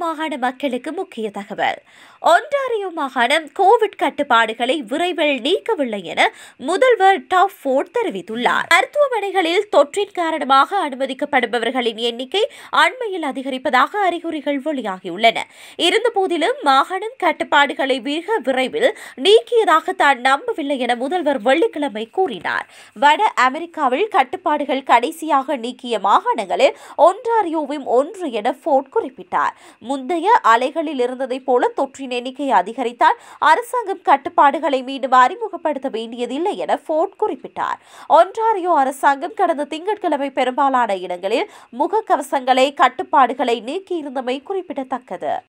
மாகாண மக்களுக்கு முக்கிய தகவல் ஒன்டாரியோ மாகாணம் கோவிட் கட்டுப்பாடுகளை விரைவில் நீக்கவில்லை என முதல்வர் டாப் ஃபோர்ட் தெரிவித்துள்ளார் மருத்துவமனைகளில் தொற்றின் காரணமாக அனுமதிக்கப்படுபவர்களின் எண்ணிக்கை அண்மையில் அதிகரிப்பதாக அறிகுறிகள் வெளியாகியுள்ளன இருந்தபோதிலும் மாகாணம் கட்டுப்பாடுகளை மிக விரைவில் நீக்கியதாக தான் நம்பவில்லை என முதல்வர் வெள்ளிக்கிழமை கூறினார் வட அமெரிக்காவில் கட்டுப்பாடுகள் கடைசியாக நீக்கிய மாகாணங்களில் ஒன்றாரியோவும் ஒன்று என ஃபோர்ட் குறிப்பிட்டார் முந்தைய அலைகளில் இருந்ததைப் போல தொற்றின் எண்ணிக்கை அதிகரித்தால் அரசாங்கம் கட்டுப்பாடுகளை மீண்டும் அறிமுகப்படுத்த வேண்டியதில்லை என ஃபோர்ட் குறிப்பிட்டார் ஒன்றாரியோ அரசாங்கம் கடந்த திங்கட்கிழமை பெரும்பாலான இடங்களில் முகக்கவசங்களை கட்டுப்பாடுகளை நீக்கியிருந்தமை குறிப்பிடத்தக்கது